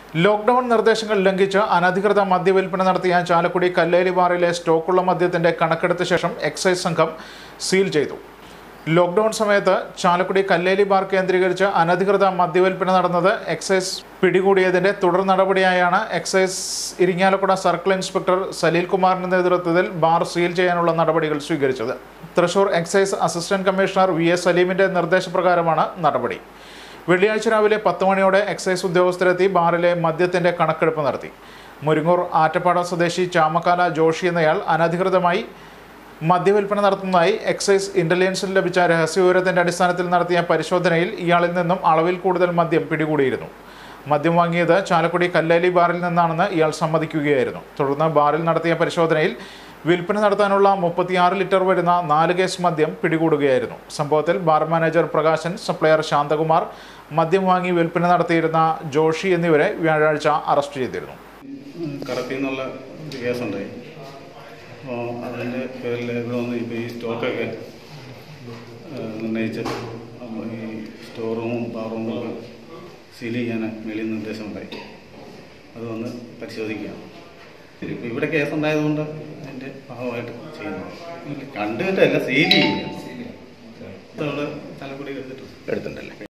lockdown നിർദ്ദേശങ്ങൾ ലംഘിച്ച് അനധികൃത മദ്യവിൽപ്പന നടത്തിയ ചാലക്കുടി കല്ലേലി ബാറിലെ സ്റ്റോക്കുള്ള മദ്യത്തിന്റെ കണക്കെടുത്ത ശേഷം എക്സൈസ് സംഘം സീൽ ചെയ്തു ലോക്ക്ഡൌൺ സമയത്ത് ചാലക്കുടി കല്ലേലി ബാർ കേന്ദ്രീകരിച്ച് അനധികൃത മദ്യവിൽപ്പന നടന്നത് എക്സൈസ് പിടികൂടിയതിന്റെ തുടർ നടപടിയായാണ് excise Irinjalakuda circle inspector Saleel കുമാറിന്റെ നേതൃത്വത്തിൽ ബാർ സീൽ ചെയ്യാനുള്ള നടപടികൾ സ്വീകരിച്ചത് Thrissur excise assistant commissioner V S സലീമിന്റെ നിർദ്ദേശപ്രകാരമാണ് നടപടി വെള്ളിയാഴ്ച രാവിലെ പത്ത് മണിയോടെ എക്സൈസ് ഉദ്യോഗസ്ഥരെത്തി ബാറിലെ മദ്യത്തിന്റെ കണക്കെടുപ്പ് നടത്തി മുരിങ്ങൂർ ആറ്റപ്പാടം സ്വദേശി ചാമക്കാല ജോഷി എന്നയാൾ അനധികൃതമായി മദ്യവിൽപ്പന നടത്തുന്നതായി എക്സൈസ് ഇന്റലിജൻസിൽ ലഭിച്ച രഹസ്യവിവരത്തിന്റെ അടിസ്ഥാനത്തിൽ നടത്തിയ പരിശോധനയിൽ ഇയാളിൽ നിന്നും അളവിൽ കൂടുതൽ മദ്യം പിടികൂടിയിരുന്നു മദ്യം വാങ്ങിയത് ചാലക്കുടി കല്ലേലി ബാറിൽ നിന്നാണെന്ന് ഇയാൾ സമ്മതിക്കുകയായിരുന്നു തുടർന്ന് ബാറിൽ നടത്തിയ പരിശോധനയിൽ വിൽപ്പന നടത്താനുള്ള മുപ്പത്തിയാറ് ലിറ്റർ വരുന്ന നാല് കേസ് മദ്യം പിടികൂടുകയായിരുന്നു സംഭവത്തിൽ bar manager Prakashan supplier Shanthakumar മദ്യം വാങ്ങി വിൽപ്പന നടത്തിയിരുന്ന ജോഷി എന്നിവരെ വ്യാഴാഴ്ച അറസ്റ്റ് ചെയ്തിരുന്നു കടത്തിൽ നിന്നുള്ള ഒരു കേസുണ്ടായി അപ്പോൾ അതിൻ്റെ പേരിൽ ഇവിടെ വന്ന് ഇപ്പോൾ ഈ സ്റ്റോക്കൊക്കെ ഏഹ്, നിർണ്ണയിച്ച് അപ്പോൾ ഈ സ്റ്റോർ റൂമും ബാർ റൂമും സീൽ ചെയ്യാൻ മേളിൽ നിർദ്ദേശമുണ്ടായി അത് വന്ന് പരിശോധിക്കുകയാണ് ഇപ്പോൾ ഇവിടെ കേസുണ്ടായതുകൊണ്ട് അതിൻ്റെ ഭാഗമായിട്ട് ചെയ്യുന്നു കണ്ടുകിട്ടല്ല സീൽ ചെയ്യുക നമ്മൾ തലക്കുടി എടുത്തിട്ടുണ്ട് എടുത്തിട്ടുണ്ടല്ലേ